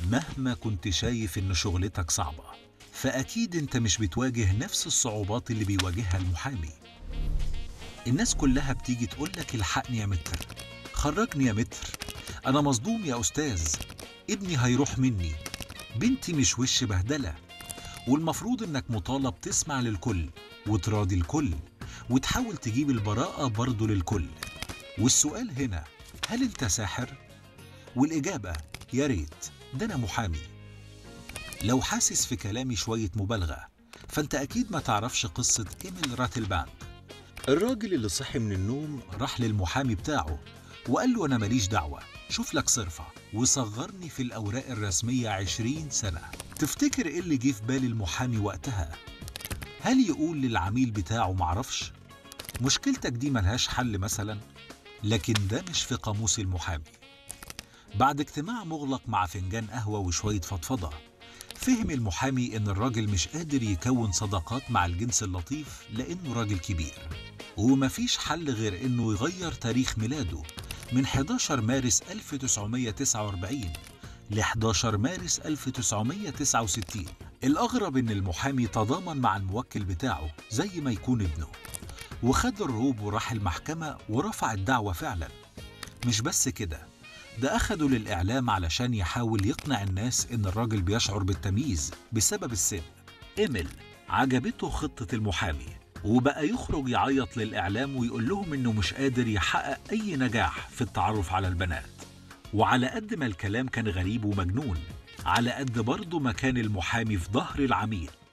مهما كنت شايف إن شغلتك صعبة فأكيد أنت مش بتواجه نفس الصعوبات اللي بيواجهها المحامي الناس كلها بتيجي تقولك الحقني يا متر خرجني يا متر أنا مصدوم يا أستاذ ابني هيروح مني بنتي مش وش بهدلة والمفروض إنك مطالب تسمع للكل وتراضي الكل وتحاول تجيب البراءة برضه للكل والسؤال هنا هل أنت ساحر؟ والإجابة يا ريت ده أنا محامي لو حاسس في كلامي شوية مبالغة فأنت أكيد ما تعرفش قصة إيميل راتلبانك الراجل اللي صحي من النوم راح للمحامي بتاعه وقال له أنا ماليش دعوة شوف لك صرفة وصغرني في الأوراق الرسمية عشرين سنة تفتكر إيه اللي جه في بال المحامي وقتها؟ هل يقول للعميل بتاعه معرفش؟ مشكلتك دي ملهاش حل مثلا؟ لكن ده مش في قاموس المحامي بعد اجتماع مغلق مع فنجان قهوة وشوية فضفضة فهم المحامي إن الراجل مش قادر يكون صداقات مع الجنس اللطيف لأنه راجل كبير ومفيش حل غير إنه يغير تاريخ ميلاده من 11 مارس 1949 ل 11 مارس 1969 الأغرب إن المحامي تضامن مع الموكل بتاعه زي ما يكون ابنه وخد الروب وراح المحكمة ورفع الدعوة فعلا مش بس كده ده أخده للإعلام علشان يحاول يقنع الناس إن الراجل بيشعر بالتمييز بسبب السن إيميل عجبته خطة المحامي وبقى يخرج يعيط للإعلام ويقول لهم إنه مش قادر يحقق أي نجاح في التعرف على البنات وعلى قد ما الكلام كان غريب ومجنون على قد برضه ما كان المحامي في ظهر العميل